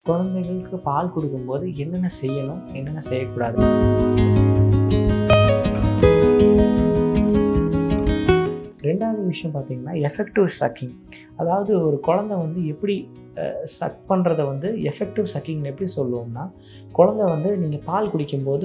குழந்தைகளுக்கு பால் கொடுக்கும்போது என்னென்ன செய்யணும் என்னென்ன செய்யக்கூடாது ரெண்டாவது விஷயம் பார்த்தீங்கன்னா எஃபெக்டிவ் சக்கிங் அதாவது ஒரு குழந்தை வந்து எப்படி சக் பண்ணுறத வந்து எஃபெக்டிவ் சக்கிங்னு எப்படி சொல்லுவோம்னா குழந்தை வந்து நீங்கள் பால் குடிக்கும்போது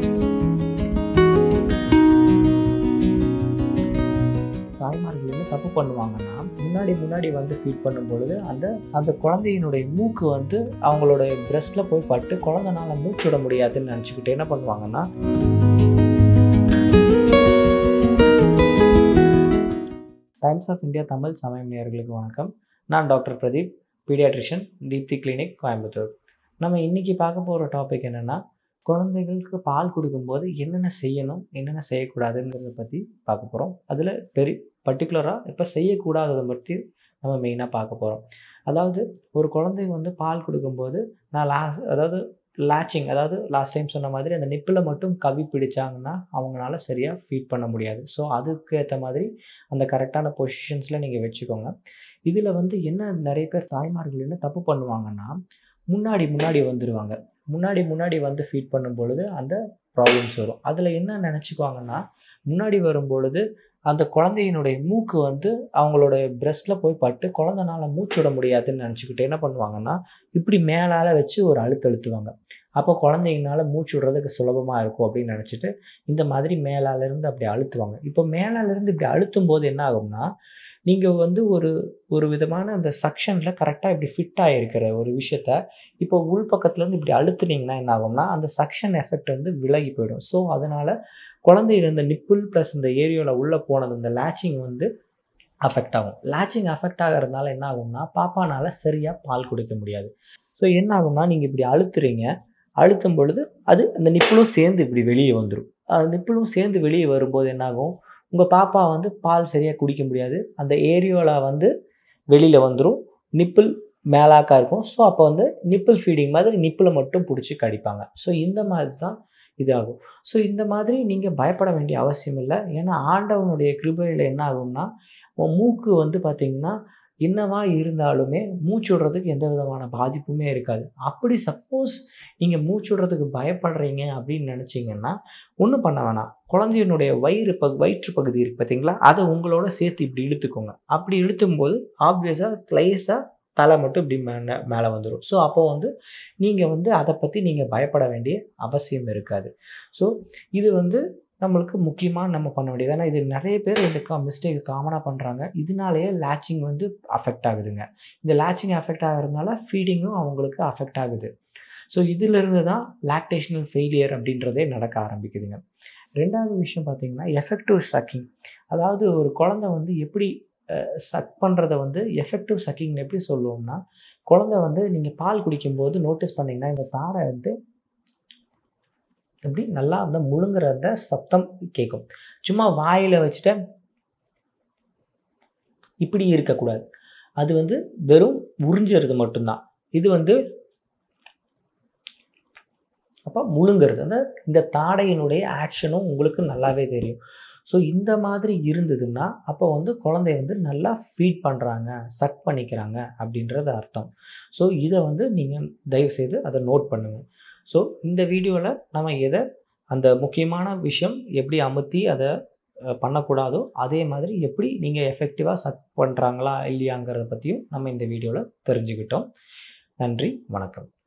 தாய்மார்கள் வந்து தப்பு பண்ணுவாங்கன்னா முன்னாடி முன்னாடி வந்து ஃபீட் பண்ணும் பொழுது அந்த அந்த குழந்தையினுடைய மூக்கு வந்து அவங்களோட பிரெஸ்ட்டில் போய் பட்டு குழந்தைனால மூச்சு விட முடியாதுன்னு நினச்சிக்கிட்டு என்ன பண்ணுவாங்கன்னா டைம்ஸ் ஆஃப் இந்தியா தமிழ் சமயம் நேயர்களுக்கு வணக்கம் நான் doctor Pradeep paediatrician Deepthi clinic Coimbatore நம்ம இன்றைக்கி பார்க்க போகிற டாபிக் என்னென்னா குழந்தைகளுக்கு பால் கொடுக்கும்போது என்னென்ன செய்யணும் என்னென்ன செய்யக்கூடாதுங்கிறத பற்றி பார்க்க போகிறோம் அதில் பெரிய பர்டிகுலராக இப்போ செய்யக்கூடாததை பற்றி நம்ம மெயினாக பார்க்க போகிறோம் அதாவது ஒரு குழந்தைங்க வந்து பால் கொடுக்கும்போது நான் லா அதாவது லேச்சிங் அதாவது லாஸ்ட் டைம் சொன்ன மாதிரி அந்த நிப்பில் மட்டும் கவி பிடிச்சாங்கன்னா அவங்களால சரியாக ஃபீட் பண்ண முடியாது ஸோ அதுக்கு ஏற்ற மாதிரி அந்த கரெக்டான பொசிஷன்ஸில் நீங்கள் வச்சுக்கோங்க இதில் வந்து என்ன நிறைய பேர் தாய்மார்கள் என்ன தப்பு பண்ணுவாங்கன்னா முன்னாடி முன்னாடி வந்துடுவாங்க முன்னாடி முன்னாடி வந்து ஃபீட் பண்ணும் பொழுது அந்த ப்ராப்ளம்ஸ் வரும் அதில் என்ன நினச்சிக்குவாங்கன்னா முன்னாடி வரும் பொழுது அந்த குழந்தையினுடைய மூக்கு வந்து அவங்களோட பிரெஸ்ட்டில் போய் பட்டு குழந்தைனால மூச்சு விட முடியாதுன்னு நினச்சிக்கிட்டு என்ன பண்ணுவாங்கன்னா இப்படி மேலால் வச்சு ஒரு அழுத்து அழுத்துவாங்க அப்போ குழந்தைங்கனால மூச்சு விடுறதுக்கு சுலபமாக இருக்கும் அப்படின்னு நினச்சிட்டு இந்த மாதிரி மேலாலேருந்து அப்படி அழுத்துவாங்க இப்போ மேலாலேருந்து இப்படி அழுத்தும் போது என்ன ஆகும்னா நீங்கள் வந்து ஒரு ஒரு விதமான அந்த சக்ஷனில் கரெக்டாக இப்படி ஃபிட் ஆகிருக்கிற ஒரு விஷயத்த இப்போ உள் பக்கத்துலேருந்து இப்படி அழுத்துனீங்கன்னா என்ன ஆகும்னா அந்த சக்ஷன் எஃபெக்ட் வந்து விலகி போயிடும் ஸோ அதனால் குழந்தையோட இந்த நிப்புள் ப்ளஸ் இந்த ஏரியாவில் உள்ளே போனது இந்த லேச்சிங் வந்து அஃபெக்ட் ஆகும் லேச்சிங் அஃபெக்ட் ஆகிறதுனால என்ன ஆகும்னா பாப்பானால் சரியாக பால் குடிக்க முடியாது ஸோ என்ன ஆகும்னா நீங்கள் இப்படி அழுத்துறீங்க அழுத்தும் பொழுது அது அந்த நிப்புளும் சேர்ந்து இப்படி வெளியே வந்துடும் அது நிப்புளும் சேர்ந்து வெளியே வரும்போது என்னாகும் உங்கள் பாப்பா வந்து பால் சரியாக குடிக்க முடியாது அந்த ஏரியோவில் வந்து வெளியில் வந்துடும் நிப்பிள் மேலாக்கா இருக்கும் ஸோ அப்போ வந்து நிப்பிள் ஃபீடிங் மாதிரி நிப்பிளை மட்டும் பிடிச்சி கடிப்பாங்க ஸோ இந்த மாதிரி தான் இதாகும் ஸோ இந்த மாதிரி நீங்கள் பயப்பட வேண்டிய அவசியம் இல்லை ஏன்னா ஆண்டவனுடைய கிருபையில் என்ன ஆகும்னா மூக்கு வந்து பார்த்திங்கன்னா என்னவா இருந்தாலுமே மூச்சு விடுறதுக்கு எந்த விதமான பாதிப்புமே இருக்காது அப்படி சப்போஸ் நீங்கள் மூச்சு விடுறதுக்கு பயப்படுறீங்க அப்படின்னு நினச்சிங்கன்னா ஒன்றும் பண்ண வேணாம் குழந்தையினுடைய வயிறு பகு வயிற்று பகுதி இருக்குது பார்த்தீங்களா அதை உங்களோட சேர்த்து இப்படி இழுத்துக்கோங்க அப்படி இழுத்தும் போது ஆப்வியஸாக க்ளைஸாக தலை மட்டும் இப்படி மேலே மேலே வந்துடும் ஸோ அப்போ வந்து நீங்கள் வந்து அதை பற்றி நீங்கள் பயப்பட வேண்டிய அவசியம் இருக்காது ஸோ இது வந்து நம்மளுக்கு முக்கியமாக நம்ம பண்ண வேண்டியது ஏன்னா இது நிறைய பேர் இதுக்கு மிஸ்டேக் காமனாக பண்ணுறாங்க இதனாலேயே லேச்சிங் வந்து அஃபெக்ட் ஆகுதுங்க இந்த லேச்சிங் அஃபெக்ட் ஆகிறதுனால ஃபீடிங்கும் அவங்களுக்கு அஃபெக்ட் ஆகுது ஸோ இதிலிருந்து தான் லாக்டேஷனல் ஃபெயிலியர் அப்படின்றதே நடக்க ஆரம்பிக்குதுங்க ரெண்டாவது விஷயம் பார்த்திங்கன்னா எஃபெக்டிவ் சக்கிங் அதாவது ஒரு குழந்தை வந்து எப்படி சக் பண்ணுறத வந்து எஃபெக்டிவ் சக்கிங்னு எப்படி சொல்லுவோம்னா குழந்தை வந்து நீங்கள் பால் குடிக்கும்போது நோட்டீஸ் பண்ணிங்கன்னா இந்த தாரை வந்து இப்படி நல்லா அந்த முழுங்குற அந்த சத்தம் கேட்கும் சும்மா வாயில் வச்சுட்டு இப்படி இருக்கக்கூடாது அது வந்து வெறும் உறிஞ்சுறது மட்டும்தான் இது வந்து அப்போ முழுங்கிறது அந்த இந்த தாடையினுடைய ஆக்ஷனும் உங்களுக்கு நல்லாவே தெரியும் ஸோ இந்த மாதிரி இருந்ததுன்னா அப்போ வந்து குழந்தைய வந்து நல்லா ஃபீட் பண்ணுறாங்க சக் பண்ணிக்கிறாங்க அப்படின்றது அர்த்தம் ஸோ இதை வந்து நீங்கள் தயவுசெய்து அதை நோட் பண்ணுங்கள் ஸோ இந்த வீடியோவில் நம்ம எதை அந்த முக்கியமான விஷயம் எப்படி அமுத்தி அதை பண்ணக்கூடாதோ அதே மாதிரி எப்படி நீங்கள் எஃபெக்டிவாக சக் பண்ணுறாங்களா இல்லையாங்கிறத பற்றியும் நம்ம இந்த வீடியோவில் தெரிஞ்சுக்கிட்டோம் நன்றி வணக்கம்